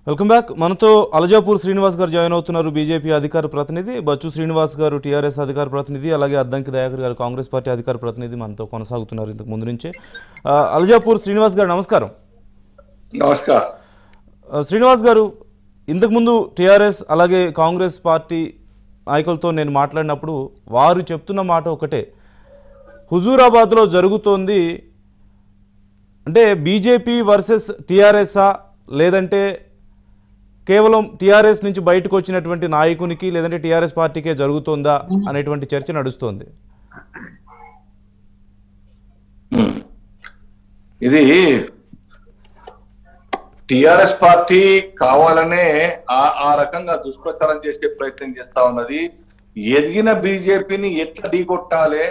Welcome back మనతో అలజాపూర్ శ్రీనివాస్ గారు join అవుతున్నారు బీజేపీ అధికార ప్రతినిధి బచ్చు శ్రీనివాస్ గారు టీఆర్ఎస్ అధికార ప్రతినిధి అలాగే అద్దంకి దయాకర్ గారు కాంగ్రెస్ పార్టీ అధికార ప్రతినిధి మనతో కొనసాగుతున్నారు ఇంతకు ముందు నుంచే ఆ, అలజాపూర్ శ్రీనివాస్ గారు నమస్కారం నమస్కార్ ఆ, శ్రీనివాస్ గారు ఇంతకుముందు టీఆర్ఎస్ అలాగే కాంగ్రెస్ పార్టీ నాయకులతో నేను మాట్లాడినప్పుడు వారు చెప్తున్న మాట ఒకటే హుజూరాబాద్లో జరుగుతోంది అంటే బీజేపీ వర్సెస్ టీఆర్ఎస్ఆ లేదంటే కేవలం టీఆర్ఎస్ నుంచి బయటకు వచ్చినటువంటి నాయకునికి లేదంటే టీఆర్ఎస్ పార్టీకే జరుగుతోందా అనేటువంటి చర్చ నడుస్తోంది ఇది టిఆర్ఎస్ పార్టీ కావాలనే ఆ ఆ రకంగా దుష్ప్రచారం చేసే ప్రయత్నం చేస్తా ఉన్నది ఎదిగిన బీజేపీని ఎట్లా ఢీకొట్టాలి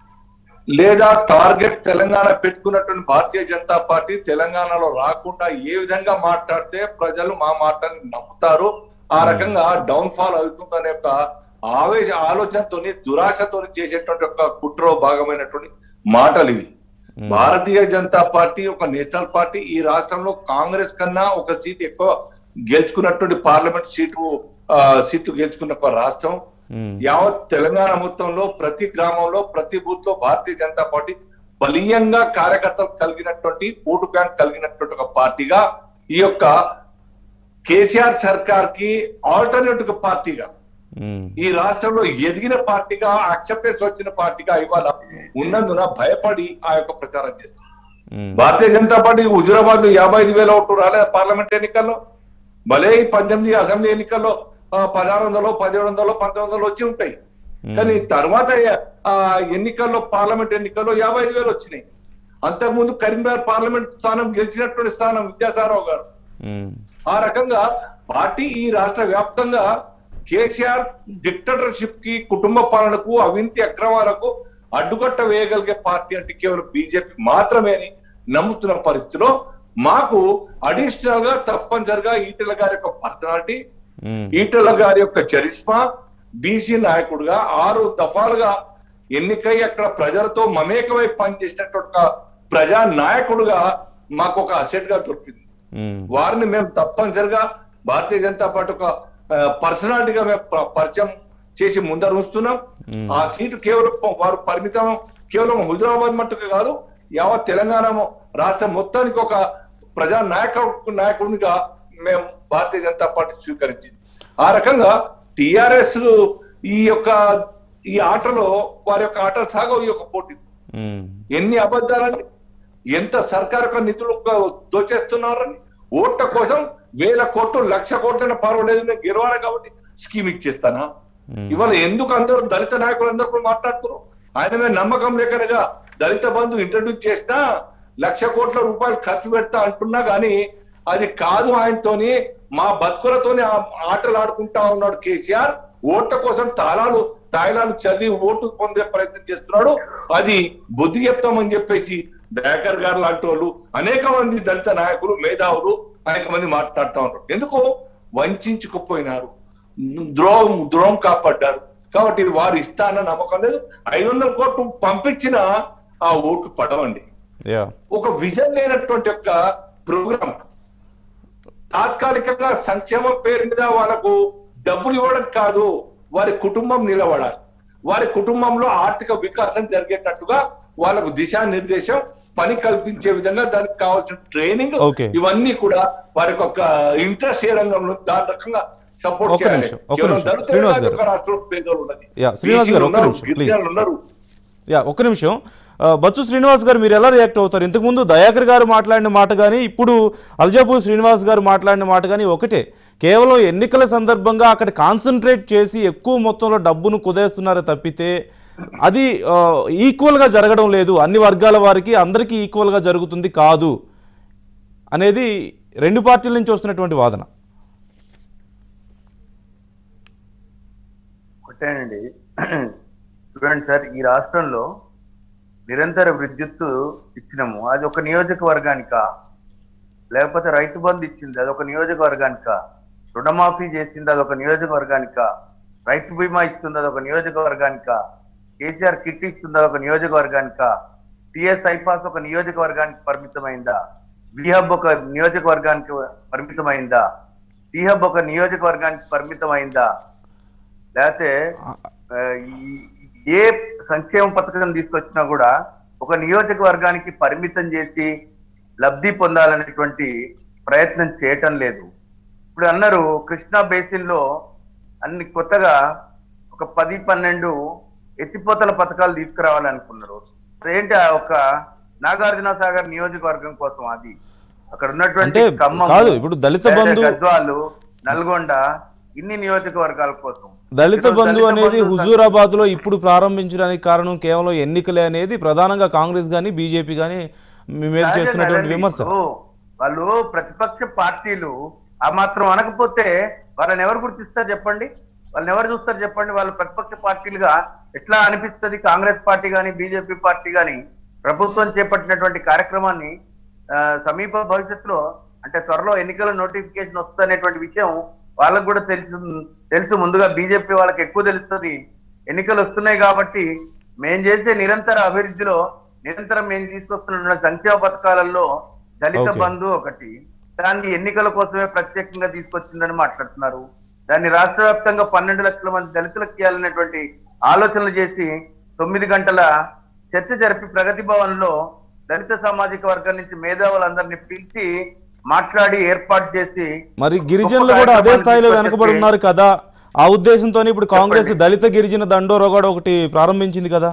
లేదా టార్గెట్ తెలంగాణ పెట్టుకున్నటువంటి భారతీయ జనతా పార్టీ తెలంగాణలో రాకుండా ఏ విధంగా మాట్లాడితే ప్రజలు మా మాటని నమ్ముతారు ఆ రకంగా డౌన్ ఫాల్ అవుతుందనే ఒక ఆవేశ ఆలోచనతోని దురాశతోని చేసేటువంటి ఒక కుట్రలో భాగమైనటువంటి మాటలు ఇవి భారతీయ జనతా పార్టీ ఒక నేషనల్ పార్టీ ఈ రాష్ట్రంలో కాంగ్రెస్ కన్నా ఒక సీట్ ఎక్కువ గెలుచుకున్నటువంటి పార్లమెంట్ సీటు ఆ, సీటు గెలుచుకున్న ఒక రాష్ట్రం యావత్ తెలంగాణ మొత్తంలో ప్రతి గ్రామంలో ప్రతి బూత్ లో భారతీయ జనతా పార్టీ బలీయంగా కార్యకర్తలు కలిగినటువంటి ఓటు బ్యాంక్ కలిగినటువంటి ఒక పార్టీగా ఈ యొక్క కేసీఆర్ సర్కార్ కి ఆల్టర్నేటివ్ పార్టీగా ఉమ్, ఈ రాష్ట్రంలో ఎదిగిన పార్టీగా అక్సెప్టెన్స్ వచ్చిన పార్టీగా ఇవాళ ఉన్నందున భయపడి ఆ యొక్క ప్రచారం చేస్తారు ఉమ్, భారతీయ జనతా పార్టీ హుజురాబాద్ లో యాభై ఐదు వేల ఓట్లు రాలేదు పార్లమెంట్ ఎన్నికల్లో భలే ఈ పద్దెనిమిది అసెంబ్లీ ఎన్నికల్లో ఆ, పదహారు వందలు పదిహేడు వందలు పంతొమ్మిది వందలు వచ్చి ఉంటాయి కానీ తర్వాత ఆ ఎన్నికల్లో పార్లమెంట్ ఎన్నికల్లో యాభై ఐదు వేలు వచ్చినాయి అంతకుముందు కరీంనగర్ పార్లమెంట్ స్థానం గెలిచినటువంటి స్థానం విద్యాసారావు గారు ఉమ్, ఆ రకంగా పార్టీ ఈ రాష్ట్ర వ్యాప్తంగా కేసీఆర్ డిక్టేటర్షిప్ కి కుటుంబ పాలనకు అవినీతి అక్రమాలకు అడ్డుకట్ట వేయగలిగే పార్టీ అంటే కేవలం బీజేపీ మాత్రమే అని నమ్ముతున్న పరిస్థితిలో మాకు అడిషనల్ గా తప్పనిసరిగా ఈటెల గారి యొక్క పర్సనాలిటీ ఉమ్, ఈటెల గారి యొక్క చరిష్మా బీసీ నాయకుడుగా ఆరు దఫాలుగా ఎన్నికై అక్కడ ప్రజలతో మమేకమై పనిచేసినటువంటి ఒక ప్రజా నాయకుడుగా మాకు ఒక అసెట్ గా దొరికింది ఉమ్, వారిని మేము తప్పనిసరిగా భారతీయ జనతా పార్టీ ఒక పర్సనాలిటీగా మేము ప- పరిచయం చేసి ముందర ఉంచుతున్నాం ఆ సీటు కేవలం ప- వారు పరిమితం కేవలం హుజరాబాద్ మట్టుకు కాదు యావత్ తెలంగాణ మొ- రాష్ట్రం మొత్తానికి ఒక ప్రజా నాయక నాయకుడిగా మేము భారతీయ జనతా పార్టీ స్వీకరించింది ఆ రకంగా టిఆర్ఎస్ ఈ యొక్క ఈ ఆటలో వారి యొక్క ఆట సాగవు ఈ యొక్క పోటీ ఉమ్, ఎన్ని అబద్ధాలండి ఎంత సర్కారు యొక్క నిధులు క- దోచేస్తున్నారని ఓట్ల కోసం వేల కోట్లు లక్ష కోట్లైనా పర్వాలేదు నేను గెలవాలి కాబట్టి స్కీమ్ ఇచ్చేస్తానా ఇవాళ ఎందుకు అందరూ దళిత నాయకులు అందరూ కూడా మాట్లాడుతున్నారు ఆయన మీద నమ్మకం లేకనగా దళిత బంధు ఇంట్రడ్యూస్ చేసినా లక్ష కోట్ల రూపాయలు ఖర్చు పెడతా అంటున్నా గానీ అది కాదు ఆయనతోని మా బతుకులతోని ఆ ఆటలు ఆడుకుంటా ఉన్నాడు కేసీఆర్ ఓట్ల కోసం తాళాలు తాయిలాలు చదివి ఓటు పొందే ప్రయత్నం చేస్తున్నాడు అది బుద్ధి చెప్తామని చెప్పేసి దయాకర్ గారు లాంటి వాళ్ళు అనేక మంది దళిత నాయకులు మేధావులు అనేక మంది మాట్లాడుతా ఉన్నారు ఎందుకు వంచుకుపోయినారు ద్రోహం ద్రోహం కాపాడ్డారు కాబట్టి వారు ఇస్తాన్న నమ్మకం లేదు ఐదు వందల కోట్లు పంపించిన ఆ ఓట్లు పడవండి యా ఒక విజన్ లేనటువంటి యొక్క ప్రోగ్రామ్ తాత్కాలికంగా సంక్షేమం పేరు మీద వాళ్ళకు డబ్బులు ఇవ్వడం కాదు వారి కుటుంబం నిలబడాలి వారి కుటుంబంలో ఆర్థిక వికాసం జరిగేటట్టుగా వాళ్ళకు దిశానిర్దేశం పని కల్పించే విధంగా దానికి కావాల్సిన ట్రైనింగ్ Okay. ఇవన్నీ కూడా వారికి ఒక ఇంట్రెస్ట్ ఏ రంగంలో దాని రకంగా సపోర్ట్ ఒక్క చేయాలి నిమిషం, ఒక్క కేవలం నిమిషం. దళితులే శ్రీనివాస్ కాదు, గారు. ఒక రాష్ట్రంలో పేదలు ఉన్నది Yeah, శ్రీనివాస్ గారు, బీసీలు ఒక్క ఉన్నారు నిమిషం, please. గిరిజనులు ఉన్నారు యా ఒక్క నిమిషం ఆ, బచ్చు శ్రీనివాస్ గారు మీరు ఎలా రియాక్ట్ అవుతారు ఇంతకుముందు దయాకర్ గారు మాట్లాడిన మాట కానీ ఇప్పుడు అల్జాపూర్ శ్రీనివాస్ గారు మాట్లాడిన మాట కానీ ఒకటే కేవలం ఎన్నికల సందర్భంగా అక్కడ కాన్సన్ట్రేట్ చేసి ఎక్కువ మొత్తంలో డబ్బును కుదేస్తున్నారే తప్పితే అది ఆ, ఈక్వల్గా జరగడం లేదు అన్ని వర్గాల వారికి అందరికీ ఈక్వల్గా జరుగుతుంది కాదు అనేది రెండు పార్టీల నుంచి వస్తున్నటువంటి వాదన ఒకటేనండి చూడండి సార్ ఈ రాష్ట్రంలో నిరంతర విద్యుత్తు ఇచ్చినాము అది ఒక నియోజకవర్గానిక లేకపోతే రైతు బంధు ఇచ్చింది అది ఒక నియోజకవర్గానిక రుణమాఫీ చేసింది అది ఒక నియోజకవర్గానిక రైతు బీమా ఇస్తుంది అది ఒక నియోజకవర్గానిక కేసీఆర్ కిట్ ఇస్తుంది అది ఒక నియోజకవర్గానిక టిఎస్ ఐపాస్ ఒక నియోజకవర్గానికి పరిమితమైందా విహబ్ ఒక నియోజకవర్గానికి పరిమితమైందా టీ హబ్ ఒక నియోజకవర్గానికి పరిమితం అయిందా లేకపోతే ఆ, ఈ- ఏ సంక్షేమ పథకం తీసుకొచ్చినా కూడా ఒక నియోజకవర్గానికి పరిమితం చేసి లబ్ధి పొందాలనేటువంటి ప్రయత్నం చేయటం లేదు ఇప్పుడు అన్నారు కృష్ణా బేసిన్ లో అన్ని కొత్తగా ఒక పది పన్నెండు ఎత్తిపోతల పథకాలు తీసుకురావాలనుకున్నారు ఏంటి ఆ ఒక నాగార్జున సాగర్ నియోజకవర్గం కోసం అది అక్కడ ఉన్నటువంటి అంటే ఖమ్మం, కాదు, ఇప్పుడు దళిత లేదా బంధు- గద్వాలు నల్గొండ ఇన్ని నియోజకవర్గాల కోసం దళిత ఈరోజు బంధు దళిత అనేది బంధు హుజూరాబాద్ లో ఇప్పుడు ప్రారంభించడానికి కారణం కేవలం ఎన్నికలే అనేది ప్రధానంగా కాంగ్రెస్ గానీ బీజేపీ గానీ మీ మీద సహజంగా చేస్తున్నటువంటి అదండి. విమర్శ ఇప్పుడు వాళ్ళు ప్రతిపక్ష పార్టీలు ఆ మాత్రం అనకపోతే వాళ్ళని ఎవరు గుర్తిస్తారు చెప్పండి వాళ్ళని ఎవరు చూస్తారు చెప్పండి వాళ్ళు ప్రతిపక్ష పార్టీలుగా ఎట్లా అనిపిస్తుంది కాంగ్రెస్ పార్టీ గాని బీజేపీ పార్టీ గాని ప్రభుత్వం చేపట్టినటువంటి కార్యక్రమాన్ని ఆ, సమీప భవిష్యత్తులో అంటే త్వరలో ఎన్నికల నోటిఫికేషన్ వస్తుందనేటువంటి విషయం వాళ్ళకు కూడా తెలుసు తెలుసు ముందుగా బీజేపీ వాళ్ళకి ఎక్కువ తెలుస్తుంది ఎన్నికలు వస్తున్నాయి కాబట్టి మేం చేసే నిరంతర అభివృద్ధిలో నిరంతరం మేము తీసుకొస్తున్న సంక్షేమ పథకాలలో దళిత Okay. బంధు ఒకటి దాన్ని ఎన్నికల కోసమే ప్రత్యేకంగా తీసుకొచ్చిందని మాట్లాడుతున్నారు దాన్ని రాష్ట్ర వ్యాప్తంగా పన్నెండు లక్షల మంది దళితులకు ఇవ్వాలనేటువంటి ఆలోచనలు చేసి తొమ్మిది గంటల చర్చ జరిపి ప్రగతి భవన్ లో దళిత సామాజిక వర్గం నుంచి మేధావులందరినీ పిలిచి మాట్లాడి ఏర్పాటు చేసి మరి గిరిజనులు కూడా అదే స్థాయిలో వెనకబడి ఉన్నారు కదా ఆ ఉద్దేశంతో ఇప్పుడు కాంగ్రెస్ దళిత గిరిజన దండోరా కూడా ఒకటి ప్రారంభించింది కదా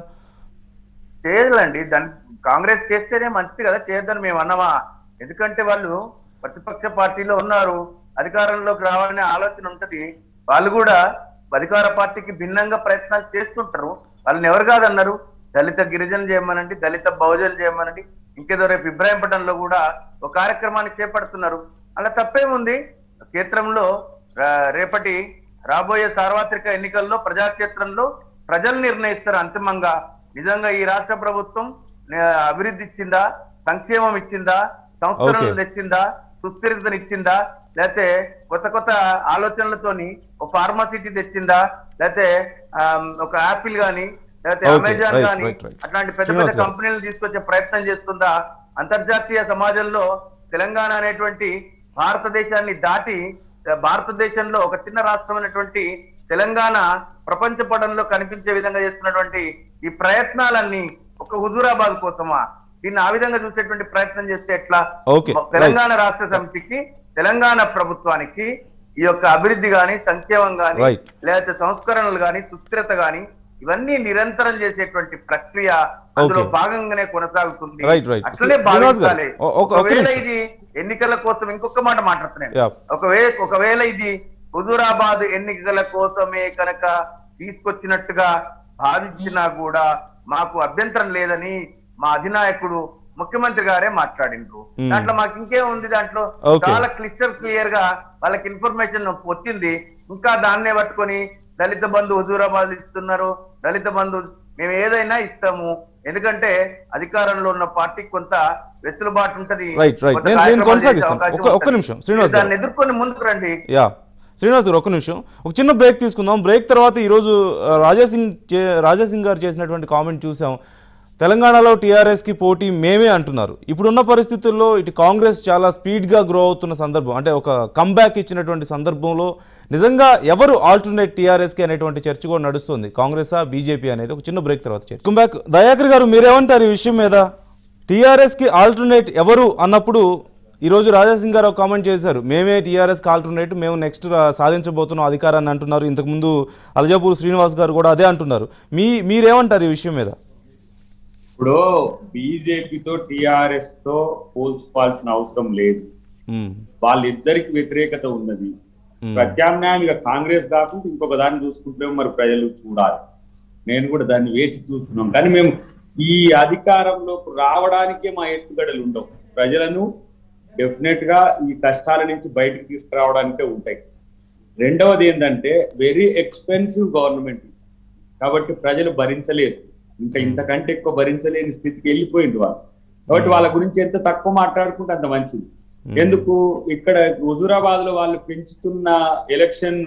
చేయాలండి దాన్ని కాంగ్రెస్ చేస్తేనే మంచిది కదా చేయొద్దని మేము అన్నామా ఎందుకంటే వాళ్ళు ప్రతిపక్ష పార్టీలో ఉన్నారు అధికారంలోకి రావాలనే ఆలోచన ఉంటది వాళ్ళు కూడా అధికార పార్టీకి భిన్నంగా ప్రయత్నాలు చేస్తుంటారు వాళ్ళని ఎవరు కాదన్నారు దళిత గిరిజన చేయమనండి దళిత బహుజన్ చేయమనండి ఇంకేదో రేపు ఇబ్రాహీంపట్నంలో కూడా ఒక కార్యక్రమాన్ని చేపడుతున్నారు అలా తప్పేముంది క్షేత్రంలో రా- రేపటి రాబోయే సార్వత్రిక ఎన్నికల్లో ప్రజాక్షేత్రంలో ప్రజలు నిర్ణయిస్తారు అంతిమంగా నిజంగా ఈ రాష్ట్ర ప్రభుత్వం ఆ, అభివృద్ధి ఇచ్చిందా సంక్షేమం ఇచ్చిందా సంస్కరణలు Okay. తెచ్చిందా సుస్థిరతను ఇచ్చిందా లేకపోతే కొత్త కొత్త ఆలోచనలతోని ఒక ఫార్మసిటీ తెచ్చిందా లేకపోతే ఆ, ఒక యాపిల్ గాని లేకపోతే Okay, అమెజాన్ right, గాని right, right. అట్లాంటి పెద్ద శ్రీనివాస్ పెద్ద గారు. కంపెనీలు తీసుకొచ్చే ప్రయత్నం చేస్తుందా అంతర్జాతీయ సమాజంలో తెలంగాణ అనేటువంటి భారతదేశాన్ని దాటి ఆ, భారతదేశంలో ఒక చిన్న రాష్ట్రమైనటువంటి తెలంగాణ ప్రపంచ పటంలో కనిపించే విధంగా చేస్తున్నటువంటి ఈ ప్రయత్నాలన్నీ ఒక హుజూరాబాద్ కోసమా దీన్ని ఆ విధంగా చూసేటువంటి ప్రయత్నం చేస్తే ఎట్లా Okay, right. తెలంగాణ రాష్ట్ర సమితికి తెలంగాణ ప్రభుత్వానికి ఈ యొక్క అభివృద్ధి గాని సంక్షేమం గాని Right. లేకపోతే సంస్కరణలు గాని సుస్థిరత గాని ఇవన్నీ నిరంతరం చేసేటువంటి ప్రక్రియ అందులో Okay. భాగంగానే కొనసాగుతుంది Right, right. అట్లనే శ్రీనివాస్ గారు, భావించాలి ఓ- ఒక- ఒక ఒకవేళ నిమిషం. ఇది ఎన్నికల కోసం ఇంకొక మాట మాట్లాడుతున్నాను Yeah. ఒకవేళ ఒకవేళ ఇది హుజూరాబాద్ ఎన్నికల కోసమే కనుక తీసుకొచ్చినట్టుగా భావించినా కూడా మాకు అభ్యంతరం లేదని మా అధినాయకుడు ముఖ్యమంత్రి గారే మాట్లాడిండ్రు Hmm. దాంట్లో మాకు ఇంకేం ఉంది దాంట్లో Okay. చాలా క్లిస్టర్ క్లియర్ గా వాళ్ళకి ఇన్ఫర్మేషన్ వచ్చింది ఇంకా దాన్నే పట్టుకొని దళిత బంధు హుజూరాబాద్ ఇస్తున్నారు దళిత బంధు మేము ఏదైనా ఇస్తాము ఎందుకంటే అధికారంలో ఉన్న పార్టీకి కొంత వెసులుబాటు ఉంటది Right, right. కొంత నేను- నేను కార్యక్రమాలు కొనసాగిస్తాను. చేసే అవకాశం ఒక్క- ఒక్క ఉంటది. నిమిషం, శ్రీనివాస్ గారు. దాన్ని ఎదుర్కొని ముందుకు రండి యా శ్రీనివాస్ గారు ఒక్క నిమిషం ఒక చిన్న బ్రేక్ తీసుకుందాం బ్రేక్ తర్వాత ఈరోజు ఆ, రాజాసింగ్ చే రాజాసింగ్ గారు చేసినటువంటి కామెంట్ చూసాం తెలంగాణలో టీఆర్ఎస్కి పోటీ మేమే అంటున్నారు ఇప్పుడున్న పరిస్థితుల్లో ఇటు కాంగ్రెస్ చాలా స్పీడ్గా గ్రో అవుతున్న సందర్భం అంటే ఒక కంబ్యాక్ ఇచ్చినటువంటి సందర్భంలో నిజంగా ఎవరు ఆల్టర్నేట్ టీఆర్ఎస్కి అనేటువంటి చర్చ కూడా నడుస్తుంది కాంగ్రెసా బీజేపీ అనేది ఒక చిన్న బ్రేక్ తర్వాత చర్చ కంబ్యాక్ దయాకర్ గారు మీరేమంటారు ఈ విషయం మీద టీఆర్ఎస్కి ఆల్టర్నేట్ ఎవరు అన్నప్పుడు ఈరోజు రాజాసింగ్ గారు ఒక కామెంట్ చేశారు మేమే టీఆర్ఎస్కి ఆల్టర్నేట్ మేము నెక్స్ట్ సాధించబోతున్నాం అధికారాన్ని అంటున్నారు ఇంతకుముందు అలజాపూర్ శ్రీనివాస్ గారు కూడా అదే అంటున్నారు మీ మీరేమంటారు ఈ విషయం మీద ఇప్పుడు బీజేపీతో టిఆర్ఎస్ తో పోల్చుకోవాల్సిన అవసరం లేదు మ్మ్. వాళ్ళిద్దరికి వ్యతిరేకత ఉన్నది మ్మ్. ప్రత్యామ్నాయం ఇక కాంగ్రెస్ కాకుండా ఇంకొక దాన్ని చూసుకుంటే మరి ప్రజలు చూడాలి నేను కూడా దాన్ని వేచి చూస్తున్నాం కానీ మేము ఈ అధికారంలోకి రావడానికే మా ఎత్తుగడలు ఉండవు ప్రజలను డెఫినెట్ గా ఈ కష్టాల నుంచి బయటకు తీసుకురావడానికే ఉంటాయి రెండవది ఏంటంటే వెరీ ఎక్స్పెన్సివ్ గవర్నమెంట్ కాబట్టి ప్రజలు భరించలేరు ఇంకా ఇంతకంటే ఎక్కువ భరించలేని స్థితికి వెళ్ళిపోయింది వాళ్ళు కాబట్టి వాళ్ళ గురించి ఎంత తక్కువ మాట్లాడుకుంటే అంత మంచిది ఎందుకు ఇక్కడ హుజూరాబాద్ లో వాళ్ళు పెంచుతున్న ఎలక్షన్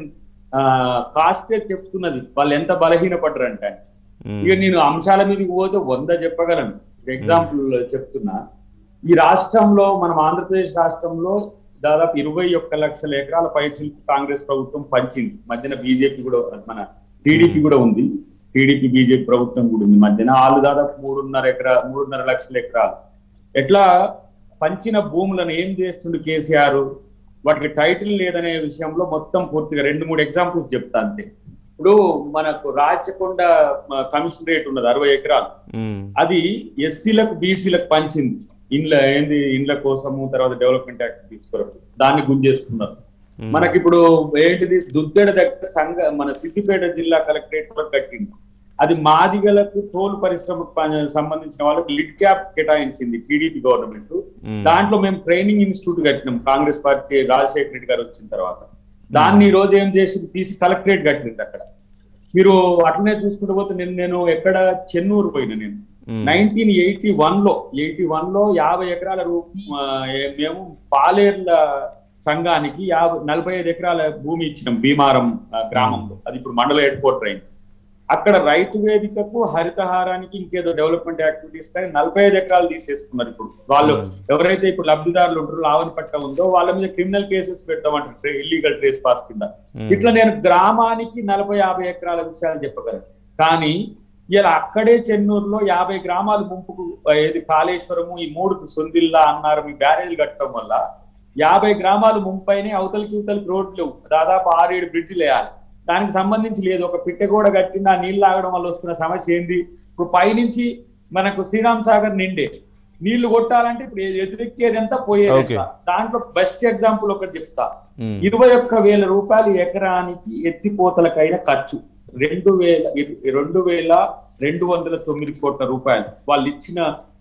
కాస్టే చెప్తున్నది వాళ్ళు ఎంత బలహీనపడ్డారంటే మ్మ్. ఇక నేను అంశాల మీదకి పోతే వంద చెప్పగలను ఎగ్జాంపుల్ చెప్తున్నా ఈ రాష్ట్రంలో మనం ఆంధ్రప్రదేశ్ రాష్ట్రంలో దాదాపు ఇరవై ఒక్క లక్షల ఎకరాల పైచిలకు కాంగ్రెస్ ప్రభుత్వం పంచింది మధ్యన బీజేపీ కూడా మన టీడీపీ కూడా ఉంది టీడీపీ బీజేపీ ప్రభుత్వం కూడా ఉంది మధ్యన వాళ్ళు దాదాపు మూడున్నర ఎకరా మూడున్నర లక్షల ఎకరాలు ఎట్లా పంచిన భూములను ఏం చేస్తుండు కేసీఆర్ వాటికి టైటిల్ లేదనే విషయంలో మొత్తం పూర్తిగా రెండు మూడు ఎగ్జాంపుల్స్ చెప్తా అంతే ఇప్పుడు మనకు రాచకొండ కమిషనరేట్ ఉన్నది అరవై ఎకరాలు ఉమ్, అది ఎస్సీలకు బీసీలకు పంచింది ఇండ్ల ఏంది ఇండ్ల కోసము తర్వాత డెవలప్మెంట్ యాక్ట్ తీసుకురావడం దాన్ని గుంజేసుకున్నారు మనకి ఇప్పుడు ఏంటిది దుద్దెడ దగ్గర సంఘ మన సిద్దిపేట జిల్లా కలెక్టరేట్ లో కట్టింది అది మాదిగలకు తోలు పరిశ్రమకు ప- సంబంధించిన వాళ్ళకి లిడ్ క్యాప్ కేటాయించింది టీడీపీ గవర్నమెంట్ మ్మ్. దాంట్లో మేము ట్రైనింగ్ ఇన్స్టిట్యూట్ కట్టినాం కాంగ్రెస్ పార్టీ రాజశేఖర రెడ్డి గారు వచ్చిన తర్వాత దాన్ని ఈ రోజు ఏం చేసి తీసి కలెక్టరేట్ కట్టింది అక్కడ మీరు అట్లనే చూసుకుంటూ పోతే నేను నేను ఎక్కడ చెన్నూరు పోయినా నేను మ్మ్. నైన్టీన్ ఎయిటీ వన్ లో ఎయిటీ వన్ లో యాభై ఎకరాల రూ- ఆ, ఏ- మేము పాలేర్ల సంఘానికి యాభై నలభై ఐదు ఎకరాల భూమి ఇచ్చినాం భీమారం ఆ, గ్రామంలో అది ఇప్పుడు మండల హెడ్ క్వార్టర్ అయింది అక్కడ రైతు వేదికకు హరితహారానికి ఇంకేదో డెవలప్మెంట్ యాక్టివిటీస్ కానీ నలభై ఐదు ఎకరాలు తీసేసుకున్నారు ఇప్పుడు వాళ్ళు ఎవరైతే ఇప్పుడు లబ్ధిదారులు ఉంటారో లావని పట్ట ఉందో వాళ్ళ మీద క్రిమినల్ కేసెస్ పెడతామంటారు ఇల్లీగల్ ట్రేస్ పాస్ కింద ఇట్లా నేను గ్రామానికి నలభై యాభై ఎకరాల విషయాలు చెప్పగలను కానీ ఇలా అక్కడే చెన్నూరులో యాభై గ్రామాలు ముంపుకు ఏది కాళేశ్వరము ఈ మూడు సొందిల్లా అన్నారు ఈ బ్యారేజ్ కట్టడం వల్ల యాభై గ్రామాలు ముంపైనే అవతలికి ఇవతలికి రోడ్లు లేవు. దాదాపు ఆరేడు బ్రిడ్జిలు వేయాలి దానికి సంబంధించి లేదు ఒక పిట్టగోడ కట్టిన ఆ నీళ్ళు ఆగడం వల్ల వస్తున్న సమస్య ఏంది ఇప్పుడు పైనుంచి మనకు శ్రీరామ్ సాగర్ నిండే నీళ్లు కొట్టాలంటే ఇప్పుడు ఎదురెక్కేది ఎంత పోయేది Okay. ఎంత? దాంట్లో బెస్ట్ ఎగ్జాంపుల్ ఒకటి చెప్తా మ్మ్. ఇరవై ఒక్క వేల రూపాయలు ఎకరానికి ఎత్తిపోతలకైన ఖర్చు రెండు వేల ఇరు- రెండు వేల రెండు వందల తొమ్మిది కోట్ల రూపాయలు వాళ్ళు ఇచ్చిన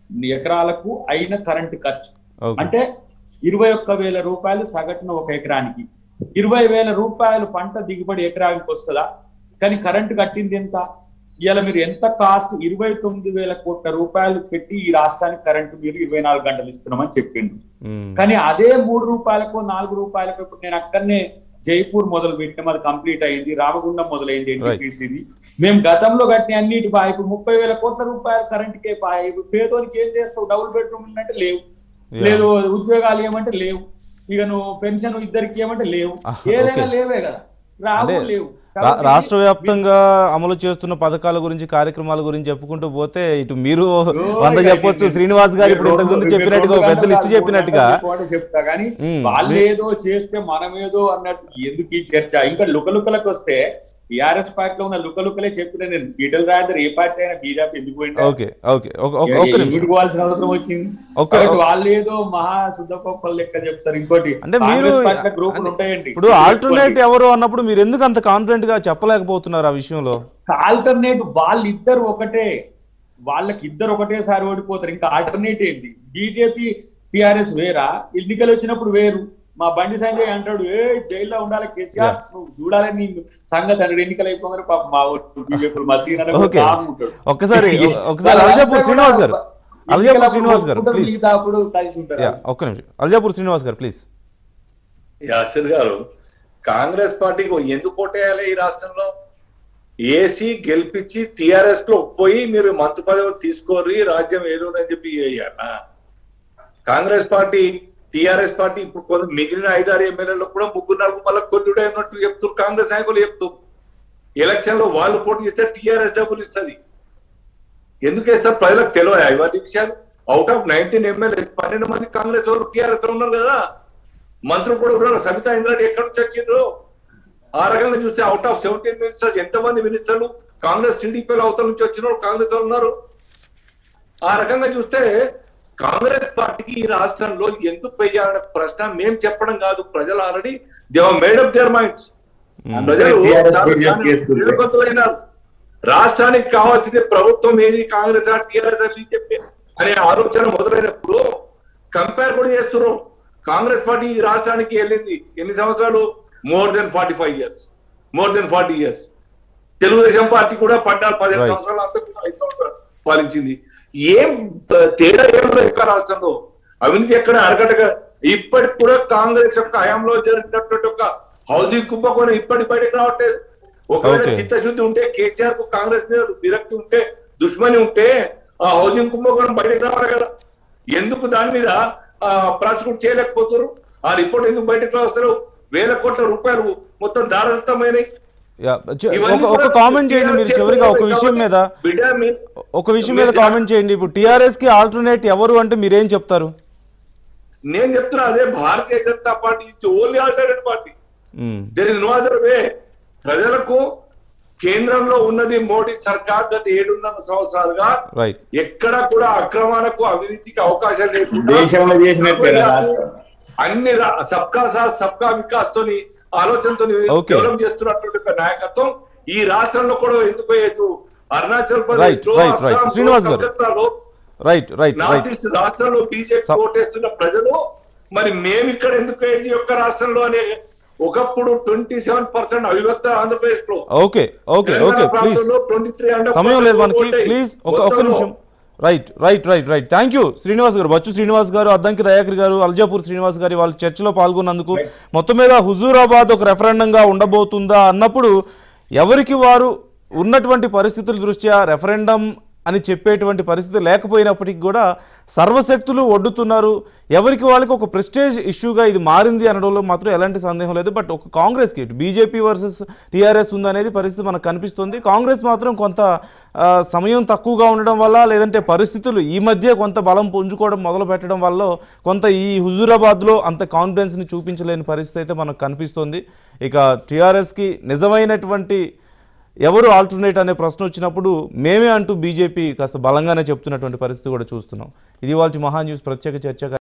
ఎకరాలకు అయిన కరెంటు ఖర్చు ఓకే అంటే ఇరవై ఒక్క వేల రూపాయలు సగటున ఒక ఎకరానికి ఇరవై వేల రూపాయలు పంట దిగుబడి ఎకరానికి వస్తుందా కానీ కరెంటు కట్టింది ఎంత ఇవాళ మీరు ఎంత కాస్ట్ ఇరవై తొమ్మిది వేల కోట్ల రూపాయలు పెట్టి ఈ రాష్ట్రానికి కరెంటు మీరు ఇరవై నాలుగు గంటలు ఇస్తున్నామని చెప్పిండు మ్మ్. కానీ అదే మూడు రూపాయలకు నాలుగు రూపాయలకు ఇప్పుడు నేను అక్కడనే జైపూర్ మొదలు పెట్టినాం అది కంప్లీట్ అయింది రామగుండం మొదలైంది ఎన్టీపీసీది మేము గతంలో కట్టిన అన్నిటి బా ఇప్పుడు ముప్పై వేల కోట్ల రూపాయలు కరెంట్కే పాయి ఇప్పుడు పేదోనికి ఏం చేస్తావు డబుల్ బెడ్రూమ్ అంటే లేవు Yeah. లేదు ఉద్యోగాలు ఏమంటే లేవు ఇక నువ్వు పెన్షన్ ఇద్దరికి ఏమంటే లేవు Ah, ఏదైనా okay. లేవే కదా రావు అంటే లేవు రా- కాబట్టి రాష్ట్ర వ్యాప్తంగా అమలు చేస్తున్న పథకాల గురించి కార్యక్రమాల గురించి చెప్పుకుంటూ పోతే ఇటు మీరు వంద ఇక చెప్పొచ్చు ఇది- శ్రీనివాస్ గారు ఇప్పుడు రెండు- ఇంతకు ముందు రెండు చెప్పినట్టుగా ఒక పెద్ద గంటలు లిస్ట్ కాదు, చెప్పినట్టుగా మూడు గంటలు చెప్పి చెప్తా కానీ మ్మ్. వాళ్ళు ఏదో చేస్తే మనమేదో అన్నట్టు ఎందుకు ఈ చర్చ ఇంకా లుకలుకలకు వస్తే టిఆర్ఎస్ పార్టీలో ఉన్న లుకలుకలే చెప్పిన నేను ఈటల రాజేందర్ ఏ పార్టీ అయినా బీజేపీ ఎందుకు పోయింటే ఓకే ఓకే ఒక- ఒక- ఒక్క నిమిషం పోవాల్సిన అవసరం వచ్చింది ఒక్క- కాబట్టి వాళ్ళు ఏదో మహా శుద్ధపప్పలు లెక్క చెప్తారు ఇంకోటి అంటే మీరు కాంగ్రెస్ పార్టీలో గ్రూపులు అంటే ఉంటాయండి ఇప్పుడు ఆల్టర్నేట్ ఎవరు అన్నప్పుడు మీరు ఎందుకు అంత కాన్ఫిడెంట్ గా చెప్పలేకపోతున్నారు ఆ విషయంలో ఆల్టర్నేట్ వాళ్ళిద్దరు ఒకటే వాళ్ళకి ఇద్దరు ఒకటేసారి ఓడిపోతారు ఇంకా ఆల్టర్నేట్ ఏంది బీజేపీ టిఆర్ఎస్ వేరా ఎన్నికలు వచ్చినప్పుడు వేరు మా బండి సంజయ్ అంటాడు ఏ జైల్లో ఉండాలి కేసీఆర్ నువ్వు చూడాలి నీ సంగతి అన్నాడు ఎన్నికలు అయిపోగానే పాప మా బీజేపీ మా సీన్ Okay. ఉంటాడు ఒక్కసారి ఒక్కసారి అల్జాపూర్ శ్రీనివాస్ గారు అల్జాపూర్ శ్రీనివాస్ గారు ప్లీజ్ అప్పుడు కలిసి ఉంటారు యా ఒక్క నిమిషం అల్జాపూర్ శ్రీనివాస్ గారు ప్లీజ్ యాసిర్ గారు కాంగ్రెస్ పార్టీకి ఎందుకు ఓటేయాలి ఈ రాష్ట్రంలో ఏసీ గెలిపించి టిఆర్ఎస్ లో పోయి మీరు మంత్రి పదవి తీసుకోరి రాజ్యం ఏదో అని చెప్పి వేయాలా కాంగ్రెస్ పార్టీ టిఆర్ఎస్ పార్టీ ఇప్పుడు కొంత మిగిలిన ఐదారు ఎమ్మెల్యేలు కూడా ముగ్గురు నలుగురు మళ్ళీ కొల్లుడే ఉన్నట్టు చెప్తారు కాంగ్రెస్ నాయకులు చెప్తూ ఎలక్షన్ లో వాళ్ళు పోటీ చేస్తే టిఆర్ఎస్ డబ్బులు ఇస్తుంది ఎందుకు వేస్తారు ప్రజలకు తెలియదు ఇవన్నీ విషయాలు అవుట్ ఆఫ్ నైన్టీన్ ఎమ్మెల్యే పన్నెండు మంది కాంగ్రెస్ వాళ్ళు టిఆర్ఎస్ లో ఉన్నారు కదా మంత్రులు కూడా ఉన్నారు సబితా ఇంద్రారెడ్డి ఎక్కడి నుంచి వచ్చిండ్రు ఆ రకంగా చూస్తే అవుట్ ఆఫ్ సెవెంటీన్ మినిస్టర్స్ ఎంతమంది మినిస్టర్లు కాంగ్రెస్ టీడీపీలో అవతల నుంచి వచ్చిన వాళ్ళు కాంగ్రెస్ వాళ్ళు ఉన్నారు ఆ రకంగా చూస్తే కాంగ్రెస్ పార్టీకి ఈ రాష్ట్రంలో ఎందుకు వెయ్యాలనే ప్రశ్న మేము చెప్పడం కాదు ప్రజలు already they've made up their minds ప్రజలు TRS చాలా- BJP చాలా చేస్తుంది. నిలబద్ధులైనారు. రాష్ట్రానికి కావాల్సింది ప్రభుత్వం ఏది కాంగ్రెస్ టీఆర్ఎస్ అని చెప్పి అనే ఆలోచన మొదలైనప్పుడు కంపేర్ కూడా చేస్తున్నారు కాంగ్రెస్ పార్టీ ఈ రాష్ట్రానికి వెళ్ళింది ఎన్ని సంవత్సరాలు more than forty five years more than forty years Telugu Desam party కూడా పద్నాలుగు పదిహేను Right. సంవత్సరాలు అంతా కూడా ఐదు సంవత్సరాలు పాలించింది ఏం ఆ, తేడా ఏం లేదు ఇక్కడ రాష్ట్రంలో అవినీతి ఎక్కడ అరగటగా ఇప్పటికి కూడా కాంగ్రెస్ యొక్క హయాంలో జరిగినటువంటి ఒక హౌసింగ్ కుంభకోణం ఇప్పటికి బయటకు రావట్లేదు ఒకవేళ Okay. చిత్తశుద్ధి ఉంటే కేసీఆర్ కు కాంగ్రెస్ మీద విరక్తి ఉంటే దుష్మని ఉంటే ఆ హౌసింగ్ కుంభకోణం బయటకు రావాలి కదా ఎందుకు దాని మీద ప్రాసిక్యూట్ చేయలేకపోతారు ఆ రిపోర్ట్ ఎందుకు బయటకు వస్తారు వేల కోట్ల రూపాయలు మొత్తం దారదత్తమైనవి యా, చ- ఇవన్నీ ఒక ఒక కూడా కామెంట్ చేయండి మీరు TRS చివరిగా ఒక చేతుల్లో విషయం మీద బిడ్డ మీ- ఒక విషయం మీద కామెంట్ చేయండి ఇప్పుడు టీఆర్ఎస్ కి ఆల్టర్నేట్ ఎవరు అంటే మీరేం చెప్తారు నేను చెప్తున్నా అదే Bharatiya Janata Party is only alternate party hmm. There is no other way ప్రజలకు కేంద్రంలో ఉన్నది మోడీ సర్కార్ గత ఏడున్నర సంవత్సరాలుగా రైట్ ఎక్కడ కూడా అక్రమాలకు అవినీతికి అవకాశం లేకుండా దేశంలో చేసినట్టే కదా రాష్ట్రం. అన్ని రా- సబ్కా సాత్ సబ్కా వికాస్ తోని ఆలోచనతో Okay. డెవలప్ చేస్తున్నటువంటి ఒక నాయకత్వం ఈ రాష్ట్రంలో కూడా ఎందుకు వేయదు అరుణాచల్ ప్రదేశ్ Right, లో right, right. అస్సాం శ్రీనివాస్ గారు. కలకత్తాలో right right north right east రాష్ట్రాల్లో బీజేపీ స- ఓటేస్తున్న ప్రజలు మరి మేము ఇక్కడ ఎందుకు వేయదు ఈ యొక్క రాష్ట్రంలో అనే ఒకప్పుడు ట్వంటీ సెవెన్ పర్సెంట్ అవిభక్త ఆంధ్రప్రదేశ్ లో okay okay okay please twenty three సమయం లేదు మనకి ప్లీజ్ ఒక ఒక్క నిమిషం right right right right thank you Srinivas గారు బచ్చు శ్రీనివాస్ గారు అద్దంకి దయాకర్ గారు అల్జాపూర్ శ్రీనివాస్ గారు వాళ్ళ చర్చలో పాల్గొన్నందుకు మొత్తం మీద హుజూరాబాద్ ఒక రెఫరెండంగా ఉండబోతుందా అన్నప్పుడు ఎవరికి వారు ఉన్నటువంటి పరిస్థితుల దృష్ట్యా రెఫరెండం అని చెప్పేటువంటి పరిస్థితి లేకపోయినప్పటికీ కూడా సర్వశక్తులు ఒడ్డుతున్నారు ఎవరికి వాళ్ళకి ఒక ప్రెస్టేజ్ ఇష్యూగా ఇది మారింది అనడంలో మాత్రం ఎలాంటి సందేహం లేదు బట్ ఒక కాంగ్రెస్కి బీజేపీ వర్సెస్ టీఆర్ఎస్ ఉందనేది పరిస్థితి మనకు కనిపిస్తుంది కాంగ్రెస్ మాత్రం కొంత ఆ, సమయం తక్కువగా ఉండడం వల్ల లేదంటే పరిస్థితులు ఈ మధ్య కొంత బలం పుంజుకోవడం మొదలు పెట్టడం వల్ల కొంత ఈ హుజూరాబాద్లో అంత కాన్ఫిడెన్స్ని చూపించలేని పరిస్థితి అయితే మనకు కనిపిస్తుంది ఇక టీఆర్ఎస్కి నిజమైనటువంటి ఎవరు ఆల్టర్నేట్ అనే ప్రశ్న వచ్చినప్పుడు మేమే అంటూ బీజేపీ కాస్త బలంగానే చెప్తున్నటువంటి పరిస్థితి కూడా చూస్తున్నాం ఇది వాళ్ళ మహా న్యూస్ ప్రత్యేక చర్చ